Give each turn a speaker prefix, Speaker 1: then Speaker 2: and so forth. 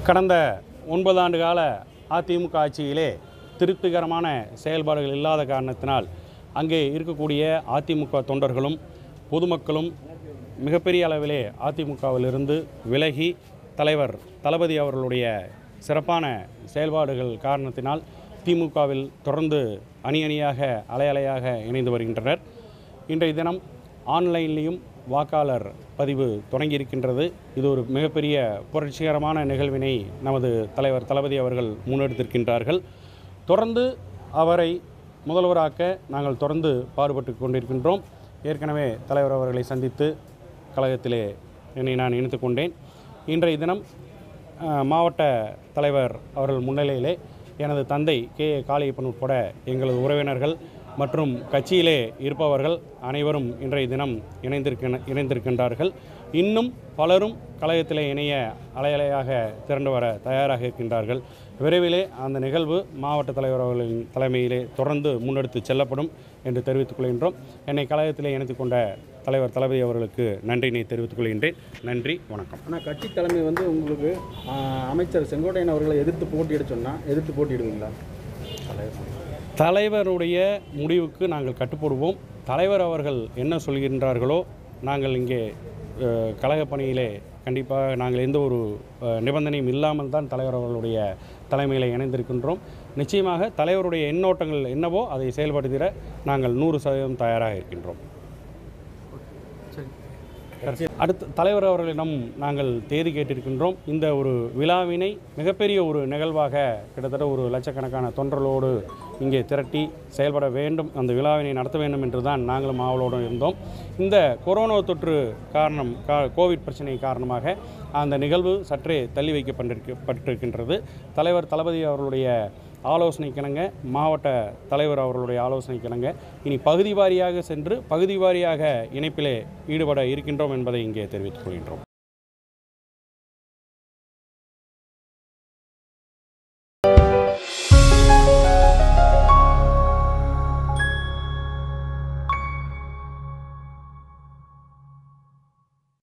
Speaker 1: கடந்த ஒன்பது ஆண்டு கால அதிமுக ஆட்சியிலே திருப்திகரமான செயல்பாடுகள் இல்லாத காரணத்தினால் அங்கே இருக்கக்கூடிய அதிமுக தொண்டர்களும் பொதுமக்களும் மிகப்பெரிய அளவிலே அதிமுகவிலிருந்து விலகி தலைவர் தளபதி அவர்களுடைய சிறப்பான செயல்பாடுகள் காரணத்தினால் திமுகவில் தொடர்ந்து அணி அணியாக அலை அலையாக இணைந்து வருகின்றனர் இன்றைய தினம் ஆன்லைன்லேயும் வாக்காளர் பதிவு தொடங்கியிருக்கின்றது இது ஒரு மிகப்பெரிய புரட்சிகரமான நிகழ்வினை நமது தலைவர் தளபதி அவர்கள் முன்னெடுத்திருக்கின்றார்கள் தொடர்ந்து அவரை முதல்வராக்க நாங்கள் தொடர்ந்து பாடுபட்டு கொண்டிருக்கின்றோம் ஏற்கனவே தலைவர் அவர்களை சந்தித்து கழகத்திலே என்னை நான் இணைத்துக் கொண்டேன் இன்றைய தினம் அஹ், மாவட்ட தலைவர் அவர்கள் முன்னிலையிலே எனது தந்தை கே ஏ காளியப்பன் உட்பட எங்களது உறவினர்கள் மற்றும் கட்சியிலே இருப்பவர்கள் அனைவரும் இன்றைய தினம் இணைந்திருக்கின்ற இணைந்திருக்கின்றார்கள் இன்னும் பலரும் கழகத்திலே இணைய அலையலையாக திரண்டு வர தயாராக இருக்கின்றார்கள் விரைவிலே அந்த நிகழ்வு மாவட்ட தலைவர் அவர்களின் தலைமையிலே தொடர்ந்து முன்னெடுத்து செல்லப்படும் என்று தெரிவித்துக் கொள்கின்றோம் என்னை கழகத்திலே இணைத்துக் கொண்ட தலைவர் தளபதி அவர்களுக்கு நன்றியினை தெரிவித்துக் கொள்கின்றேன் நன்றி வணக்கம்
Speaker 2: ஆனால் கட்சி தலைமை வந்து உங்களுக்கு ஆஹ், அமைச்சர் செங்கோட்டையன் அவர்களை எதிர்த்து போட்டியிட சொன்னால் எதிர்த்து போட்டியிடுவீங்களா
Speaker 1: தலைவருடைய முடிவுக்கு நாங்கள் கட்டுப்படுவோம் தலைவர் அவர்கள் என்ன சொல்கின்றார்களோ நாங்கள் இங்கே அஹ், கழக பணியிலே கண்டிப்பாக நாங்கள் எந்த ஒரு அஹ், நிபந்தனையும் இல்லாமல் தான் தலைவர் அவர்களுடைய தலைமையில் இணைந்திருக்கின்றோம் நிச்சயமாக தலைவருடைய எண்ணோட்டங்கள் என்னவோ அதை செயல்படுத்திட நாங்கள் நூறு சதவீதம் தயாராக இருக்கின்றோம் அடுத்த தலைவர் அவர்களிடம் நாங்கள் தேதி கேட்டிருக்கின்றோம் இந்த ஒரு விழாவினை மிகப்பெரிய ஒரு நிகழ்வாக கிட்டத்தட்ட ஒரு லட்சக்கணக்கான தொண்டர்களோடு இங்கே திரட்டி செயல்பட வேண்டும் அந்த விழாவினை நடத்த வேண்டும் என்று தான் நாங்களும் ஆவலோடு இருந்தோம் இந்த கொரோனா தொற்று காரணம் கா கோவிட் பிரச்சனை காரணமாக அந்த நிகழ்வு சற்றே தள்ளி வைக்கப்பட்டிருக்க பட்டிருக்கின்றது தலைவர் தளபதி அவர்களுடைய ஆலோசனைக்கிணங்க மாவட்ட தலைவர் அவர்களுடைய ஆலோசனைக்கிணங்க இனி பகுதி வாரியாக சென்று பகுதி வாரியாக இணைப்பிலே ஈடுபட இருக்கின்றோம் என்பதை இங்கே தெரிவித்துக் கொள்கின்றோம்